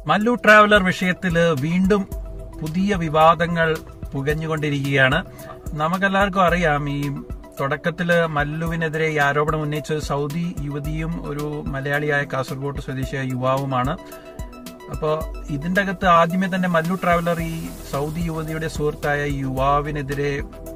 Mallu traveller വിഷയത്തിൽ വീണ്ടും പുതിയ വിവാദങ്ങൾ പുകഞ്ഞുകൊണ്ടിരിക്കുകയാണ് നമുക്കെല്ലാവർക്കും അറിയാം ഈ തുടക്കത്തില് മല്ലുവിനെതിരെ ഈ ആരോപണം ഉന്നയിച്ചത് സൗദി യുവതിയും ഒരു മലയാളിയായ കാസർഗോഡ് സ്വദേശിയായ യുവാവുമാണ് അപ്പോ ഇതിന്റെ അകത്ത് ആദ്യമേ തന്നെ മല്ലു ട്രാവലർ ഈ സൗദി യുവതിയുടെ സുഹൃത്തായ യുവാവിനെതിരെ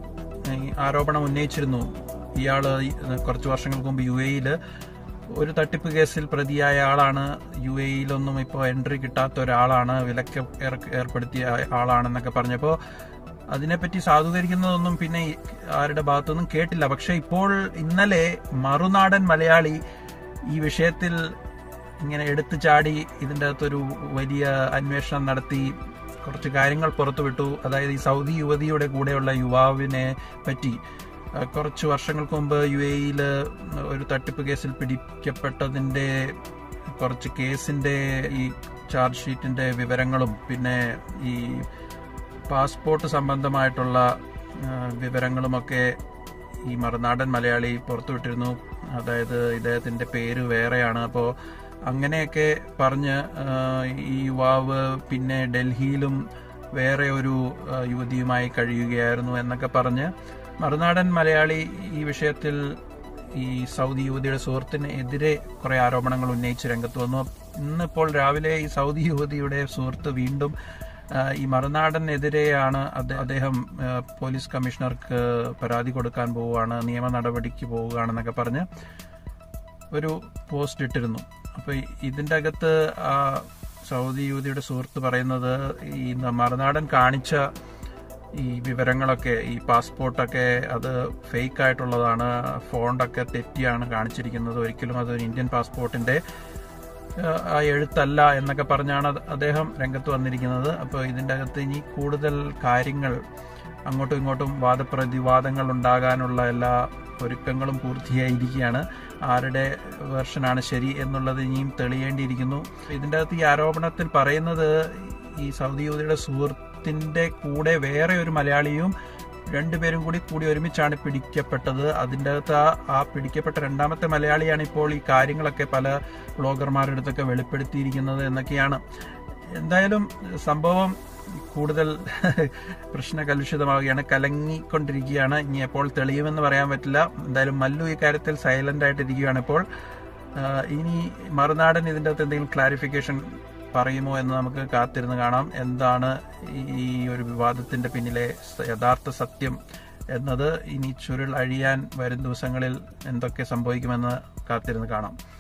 ഈ ആരോപണം ഉന്നയിച്ചിരുന്നു ഇയാള് കുറച്ചു വർഷങ്ങൾക്ക് മുമ്പ് യു എയില് ഒരു തട്ടിപ്പ് കേസിൽ പ്രതിയായ ആളാണ് യു എയിലൊന്നും ഇപ്പോൾ എൻട്രി കിട്ടാത്ത ഒരാളാണ് വിലക്ക് ഏർ- ഏർപ്പെടുത്തിയ ആളാണെന്നൊക്കെ പറഞ്ഞപ്പോൾ അതിനെപ്പറ്റി സാധൂകരിക്കുന്നതൊന്നും പിന്നെ ഈ ആരുടെ ഭാഗത്തൊന്നും കേട്ടില്ല പക്ഷെ ഇപ്പോൾ ഇന്നലെ മറുനാടൻ മലയാളി ഈ വിഷയത്തിൽ ഇങ്ങനെ എടുത്തു ചാടി ഇതിൻ്റെ അകത്തൊരു വലിയ അന്വേഷണം നടത്തി കുറച്ച് കാര്യങ്ങൾ പുറത്തുവിട്ടു അതായത് ഈ സൗദി യുവതിയുടെ കൂടെയുള്ള യുവാവിനെ പറ്റി അഹ് കുറച്ച് വർഷങ്ങൾക്ക് മുമ്പ് യു എയിൽ ഒരു തട്ടിപ്പ് കേസിൽ പിടിക്കപ്പെട്ടതിന്റെ കുറച്ച് കേസിന്റെ ഈ ചാർജ് ഷീറ്റിന്റെ വിവരങ്ങളും പിന്നെ ഈ പാസ്പോർട്ട് സംബന്ധമായിട്ടുള്ള ആ, വിവരങ്ങളുമൊക്കെ ഈ മറുനാടൻ മലയാളി പുറത്തുവിട്ടിരുന്നു അതായത് ഇദ്ദേഹത്തിന്റെ പേര് വേറെയാണ് അപ്പോൾ അങ്ങനെയൊക്കെ പറഞ്ഞ് ആ, ഈ യുവാവ് പിന്നെ ഡൽഹിയിലും വേറെ ഒരു ആ, യുവതിയുമായി കഴിയുകയായിരുന്നു എന്നൊക്കെ പറഞ്ഞ് മറുനാടൻ മലയാളി ഈ വിഷയത്തിൽ ഈ സൗദി യുവതിയുടെ സുഹൃത്തിന് എതിരെ കുറെ ആരോപണങ്ങൾ ഉന്നയിച്ച് രംഗത്ത് വന്നു ഇന്നിപ്പോൾ രാവിലെ ഈ സൗദി യുവതിയുടെ സുഹൃത്ത് വീണ്ടും ആ, ഈ മറുനാടനെതിരെയാണ് അദ്ദേ- അദ്ദേഹം ആ, പോലീസ് കമ്മീഷണർക്ക് പരാതി കൊടുക്കാൻ പോവുകയാണ് നിയമ നടപടിക്ക് പോവുകയാണെന്നൊക്കെ പറഞ്ഞ് ഒരു പോസ്റ്റ് ഇട്ടിരുന്നു അപ്പൊ ഈ- ഇതിന്റെ അകത്ത് ആ സൗദി യുവതിയുടെ സുഹൃത്ത് പറയുന്നത് ഈ ന- മറുനാടൻ കാണിച്ച ഈ വിവരങ്ങളൊക്കെ ഈ പാസ്പോർട്ടൊക്കെ അത് ഫേക്ക് ആയിട്ടുള്ളതാണ് ഫോണ്ടൊക്കെ തെറ്റിയാണ് കാണിച്ചിരിക്കുന്നത് ഒരിക്കലും അത് ഒരു ഇന്ത്യൻ പാസ്പോർട്ടിന്റെ ഏഹ്, ആ എഴുത്തല്ല എന്നൊക്കെ പറഞ്ഞാണ് അത് അദ്ദേഹം രംഗത്ത് വന്നിരിക്കുന്നത് അപ്പോൾ ഇതിന്റെ അകത്ത് ഇനി കൂടുതൽ കാര്യങ്ങൾ അങ്ങോട്ടും ഇങ്ങോട്ടും വാദപ്രതിവാദങ്ങൾ ഉണ്ടാകാനുള്ള എല്ലാ ഒരുക്കങ്ങളും പൂർത്തിയായിരിക്കുകയാണ് ആരുടെ വെർഷനാണ് ശരി എന്നുള്ളത് ഇനിയും തെളിയേണ്ടിയിരിക്കുന്നു ഇതിന്റെ അകത്ത് ഈ ആരോപണത്തിൽ പറയുന്നത് ഈ സൗദി യുവതിയുടെ സുഹൃത്തിന്റെ കൂടെ വേറെ ഒരു മലയാളിയും രണ്ടുപേരും കൂടി കൂടി ഒരുമിച്ചാണ് പിടിക്കപ്പെട്ടത് അതിൻ്റെ അകത്ത് ആ ആ പിടിക്കപ്പെട്ട രണ്ടാമത്തെ മലയാളിയാണ് ഇപ്പോൾ ഈ കാര്യങ്ങളൊക്കെ പല ബ്ലോഗർമാരുടെ അടുത്തൊക്കെ വെളിപ്പെടുത്തിയിരിക്കുന്നത് എന്നൊക്കെയാണ് എന്തായാലും സംഭവം കൂടുതൽ പ്രശ്നകലുഷിതമാവുകയാണ് കലങ്ങിക്കൊണ്ടിരിക്കുകയാണ് ഇനി എപ്പോൾ തെളിയുമെന്ന് പറയാൻ പറ്റില്ല എന്തായാലും മല്ലു ഈ കാര്യത്തിൽ സൈലന്റ് ആയിട്ടിരിക്കുകയാണ് ഇപ്പോൾ ആ, ഇനി മറുനാടൻ ഇതിൻ്റെ അകത്ത് എന്തെങ്കിലും ക്ലാരിഫിക്കേഷൻ പറയുമോ എന്ന് നമുക്ക് കാത്തിരുന്ന് കാണാം എന്താണ് ഈ ഒരു വിവാദത്തിന്റെ പിന്നിലെ സ- യഥാർത്ഥ സത്യം എന്നത് ഇനി ചുരുൾ അഴിയാൻ വരും ദിവസങ്ങളിൽ എന്തൊക്കെ സംഭവിക്കുമെന്ന് കാത്തിരുന്ന് കാണാം